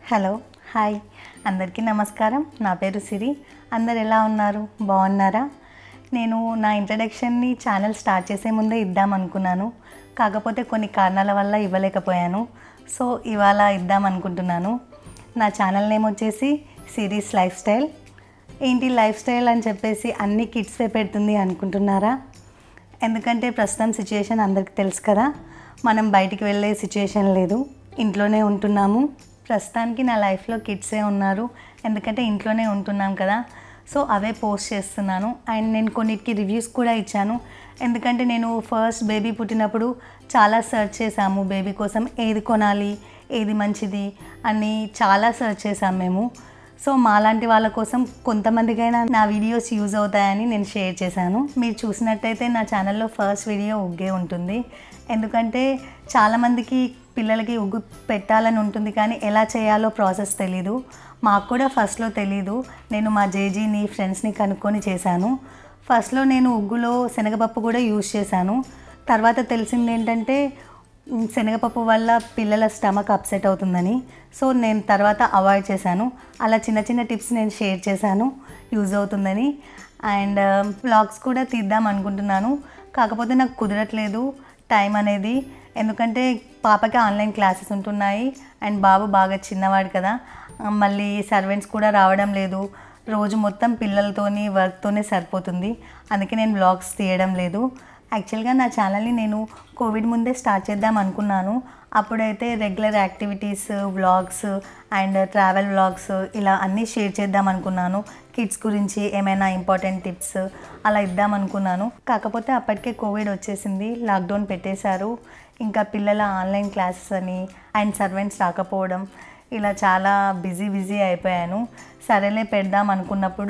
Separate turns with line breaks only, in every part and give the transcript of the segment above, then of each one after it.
Hello hi అందరికీ నమస్కారం నా పేరు సిరి అందరు ఎలా ఉన్నారు బాగున్నారా నేను నా ఇంట్రడక్షన్ని ఛానల్ స్టార్ట్ చేసే ముందే ఇద్దాం అనుకున్నాను కాకపోతే కొన్ని కారణాల వల్ల ఇవ్వలేకపోయాను సో ఇవాళ ఇద్దాం అనుకుంటున్నాను నా ఛానల్ నేమ్ వచ్చేసి సిరీస్ లైఫ్ స్టైల్ ఏంటి లైఫ్ స్టైల్ అని చెప్పేసి అన్ని కిడ్సే పెడుతుంది అనుకుంటున్నారా ఎందుకంటే ప్రస్తుతం సిచ్యుయేషన్ అందరికీ తెలుసు కదా మనం బయటికి వెళ్ళే సిచ్యుయేషన్ లేదు ఇంట్లోనే ఉంటున్నాము ప్రస్తుతానికి నా లైఫ్లో కిడ్సే ఉన్నారు ఎందుకంటే ఇంట్లోనే ఉంటున్నాం కదా సో అవే పోస్ట్ చేస్తున్నాను అండ్ నేను కొన్నిటికి రివ్యూస్ కూడా ఇచ్చాను ఎందుకంటే నేను ఫస్ట్ బేబీ పుట్టినప్పుడు చాలా సెర్చ్ చేశాము బేబీ కోసం ఏది కొనాలి ఏది మంచిది అని చాలా సెర్చ్ చేసాం మేము సో మాలాంటి వాళ్ళ కోసం కొంతమందికైనా నా వీడియోస్ యూజ్ అవుతాయని నేను షేర్ చేశాను మీరు చూసినట్టయితే నా ఛానల్లో ఫస్ట్ వీడియో ఉగ్గే ఉంటుంది ఎందుకంటే చాలామందికి పిల్లలకి ఉగ్గు పెట్టాలని ఉంటుంది కానీ ఎలా చేయాలో ప్రాసెస్ తెలీదు మాకు కూడా ఫస్ట్లో తెలీదు నేను మా జేజీని ఫ్రెండ్స్ని కనుక్కొని చేశాను ఫస్ట్లో నేను ఉగ్గులో శనగపప్పు కూడా యూజ్ చేశాను తర్వాత తెలిసింది ఏంటంటే ఉమ్, శనగపప్పు వల్ల పిల్లల స్టమక్ అప్సెట్ అవుతుందని సో నేను తర్వాత అవాయిడ్ చేశాను అలా చిన్న చిన్న టిప్స్ నేను షేర్ చేశాను యూజ్ అవుతుందని అండ్ వ్లాగ్స్ కూడా తీద్దాం అనుకుంటున్నాను కాకపోతే నాకు కుదరట్లేదు టైం అనేది ఎందుకంటే పాపకి ఆన్లైన్ క్లాసెస్ ఉంటున్నాయి అండ్ బాబు బాగా చిన్నవాడు కదా ఆ, మళ్ళీ సర్వెంట్స్ కూడా రావడం లేదు రోజు మొత్తం పిల్లలతోని వర్క్తోనే సరిపోతుంది అందుకే నేను వ్లాగ్స్ తీయడం లేదు యాక్చువల్గా నా ఛానల్ని నేను కోవిడ్ ముందే స్టార్ట్ చేద్దాం అనుకున్నాను అప్పుడైతే regular activities vlogs and travel vlogs ఇలా అన్నీ షేర్ చేద్దాం అనుకున్నాను కిడ్స్ గురించి ఏమైనా ఇంపార్టెంట్ టిప్స్ అలా ఇద్దాం అనుకున్నాను కాకపోతే అప్పటికే కోవిడ్ వచ్చేసింది లాక్డౌన్ పెట్టేశారు ఇంకా పిల్లల ఆన్లైన్ క్లాసెస్ అని అండ్ సర్వెంట్స్ రాకపోవడం ఇలా చాలా బిజీ బిజీ అయిపోయాను సరేలే పెడదాం అనుకున్నప్పుడు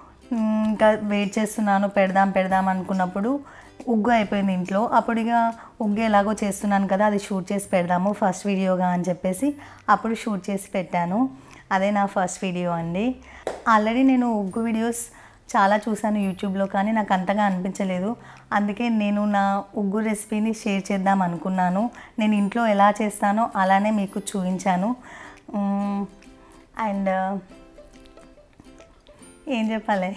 మ్, ఇంకా వెయిట్ చేస్తున్నాను పెడదాం పెడదాం అనుకున్నప్పుడు ఉగ్గు అయిపోయింది ఇంట్లో అప్పుడు ఇక ఉగ్గు ఎలాగో చేస్తున్నాను కదా అది షూట్ చేసి పెడదాము ఫస్ట్ వీడియోగా అని చెప్పేసి అప్పుడు షూట్ చేసి పెట్టాను అదే నా ఫస్ట్ వీడియో అండి ఆల్రెడీ నేను ఉగ్గు వీడియోస్ చాలా చూశాను యూట్యూబ్లో కానీ నాకు అంతగా అనిపించలేదు అందుకే నేను నా ఉగ్గు రెసిపీని షేర్ చేద్దాం అనుకున్నాను నేను ఇంట్లో ఎలా చేస్తానో అలానే మీకు చూపించాను అండ్ ఏం చెప్పాలి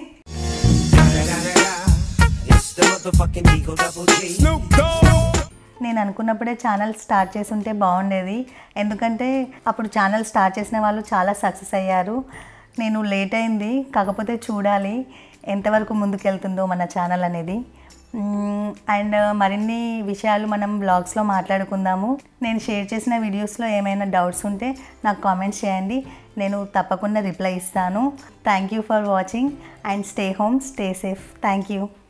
It's the motherfucking Eagle Double G.
నేను అనుకున్నప్పుడే ఛానల్ స్టార్ట్ చేసి ఉంటే బాగుండేది ఎందుకంటే అప్పుడు ఛానల్ స్టార్ట్ చేసిన వాళ్ళు చాలా సక్సెస్ అయ్యారు నేను లేట్ అయింది కాకపోతే చూడాలి ఎంతవరకు ముందుకెళ్తుందో మన ఛానల్ అనేది మ్మ్, అండ్ మరిన్ని విషయాలు మనం బ్లాగ్స్లో మాట్లాడుకుందాము నేను షేర్ చేసిన వీడియోస్లో ఏమైనా డౌట్స్ ఉంటే నాకు కామెంట్స్ చేయండి నేను తప్పకుండా రిప్లై ఇస్తాను thank you for watching and stay home stay safe thank you